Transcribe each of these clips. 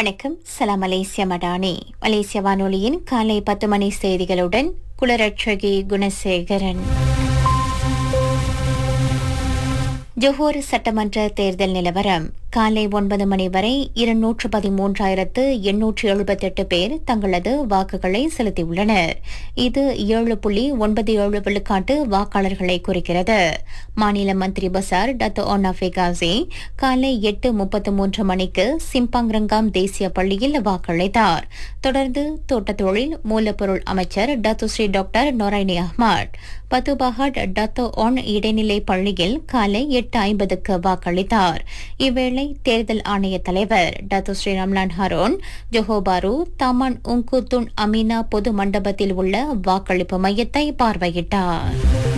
வணக்கம் சலாம் மலேசிய மடானி மலேசிய வானொலியின் காலை பத்து மணி செய்திகளுடன் குளரட்சகி குணசேகரன் ஜோஹர் சட்டமன்ற தேர்தல் நிலவரம் காலை ஒன்பது மணி வரை இருநூற்று பதிமூன்றாயிரத்து எண்ணூற்று எழுபத்தெட்டு பேர் தங்களது வாக்குகளை செலுத்தியுள்ளனர் இது ஏழு புள்ளி ஒன்பது ஏழு விழுக்காட்டு வாக்காளர்களை குறிக்கிறது மாநில மந்திரி பசார் டத்து ஒன்னாஃபே காசி காலை எட்டு முப்பத்து மூன்று மணிக்கு சிம்பாங்ரங்காம் தேசிய பள்ளியில் வாக்களித்தார் தொடர்ந்து தோட்டத் தொழில் மூலப்பொருள் அமைச்சர் Datuk Seri doctor Noraini Ahmad Batu Pahat Dato Onn இடைநிலை பள்ளியில் காலை எட்டு ஐம்பதுக்கு வாக்களித்தார் இவ்வேளை தேர்தல் ஆணைய தலைவர் Datuk Seri Ramlan Harun Johor Bahru Taman Ungku Tun Aminah பொது மண்டபத்தில் உள்ள வாக்களிப்பு மையத்தை பார்வையிட்டார்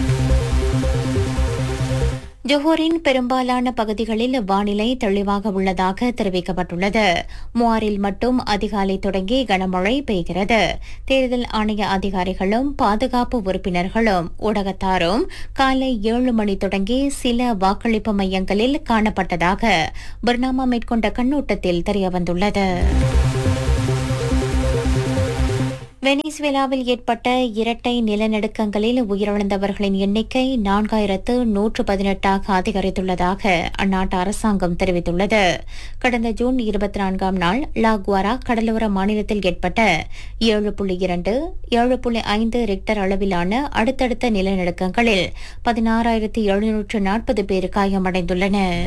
ஜொஹோரின் பெரும்பாலான பகுதிகளில் வானிலை தெளிவாக உள்ளதாக தெரிவிக்கப்பட்டுள்ளது மூவாரில் மட்டும் அதிகாலை தொடங்கி கனமழை பெய்கிறது தேர்தல் ஆணைய அதிகாரிகளும் பாதுகாப்பு உறுப்பினர்களும் ஊடகத்தாரும் காலை ஏழு மணி தொடங்கி சில வாக்களிப்பு மையங்களில் காணப்பட்டதாக பர்னாமா மேற்கொண்ட கண்ணோட்டத்தில் தெரியவந்துள்ளது வெனிசுவேலாவில் ஏற்பட்ட இரட்டை நிலநடுக்கங்களில் உயிரிழந்தவர்களின் எண்ணிக்கை நான்காயிரத்து நூற்று பதினெட்டாக அதிகரித்துள்ளதாக அந்நாட்டு அரசாங்கம் தெரிவித்துள்ளது கடந்த ஜூன் இருபத்தி நான்காம் நாள் லாக்வாரா கடலோர மாநிலத்தில் ஏற்பட்ட ஏழு புள்ளி இரண்டு ஏழு புள்ளி ஐந்து ரிக்டர் அளவிலான அடுத்தடுத்த நிலநடுக்கங்களில் பதினாறாயிரத்து எழுநூற்று நாற்பது பேர் காயமடைந்துள்ளனர்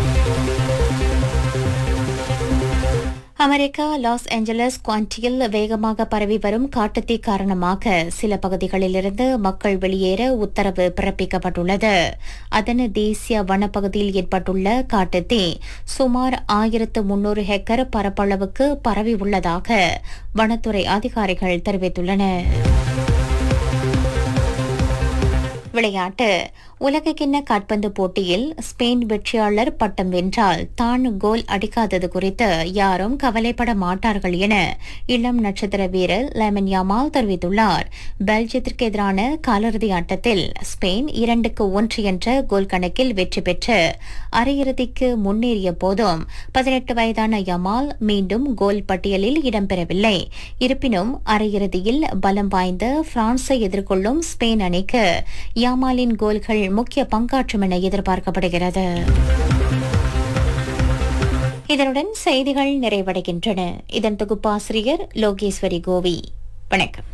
அமெரிக்கா லாஸ் ஏஞ்சலஸ் குவான்டியில் வேகமாக பரவி வரும் காட்டுத்தீ காரணமாக சில பகுதிகளிலிருந்து மக்கள் வெளியேற உத்தரவு பிறப்பிக்கப்பட்டுள்ளது அதன் தேசிய வனப்பகுதியில் ஏற்பட்டுள்ள காட்டுத்தீ சுமார் ஆயிரத்து முன்னூறு ஹெக்டர் பரப்பளவுக்கு பரவி உள்ளதாக வனத்துறை அதிகாரிகள் தெரிவித்துள்ளனர் விளையாட்டு உலகக்கிண்ண காட்பந்து போட்டியில் ஸ்பெயின் வெற்றியாளர் பட்டம் வென்றால் தான் கோல் அடிக்காதது குறித்து யாரும் கவலைப்பட மாட்டார்கள் என இளம் நட்சத்திர வீரர் லெமன் யாமால் தெரிவித்துள்ளார் பெல்ஜியத்திற்கு எதிரான காலிறுதி ஆட்டத்தில் ஸ்பெயின் இரண்டுக்கு ஒன்று என்ற கோல் கணக்கில் வெற்றி பெற்று அரையிறுதிக்கு முன்னேறிய போதும் பதினெட்டு வயதான யமால் மீண்டும் கோல் பட்டியலில் இடம்பெறவில்லை இருப்பினும் அரையிறுதியில் பலம் வாய்ந்த பிரான்ஸை எதிர்கொள்ளும் ஸ்பெயின் அணிக்கு யாமாலின் கோல்கள் முக்கிய பங்காற்றும் என எதிர்பார்க்கப்படுகிறது இதனுடன் செய்திகள் நிறைவடைகின்றன இதன் தொகுப்பாசிரியர் லோகேஸ்வரி கோவி வணக்கம்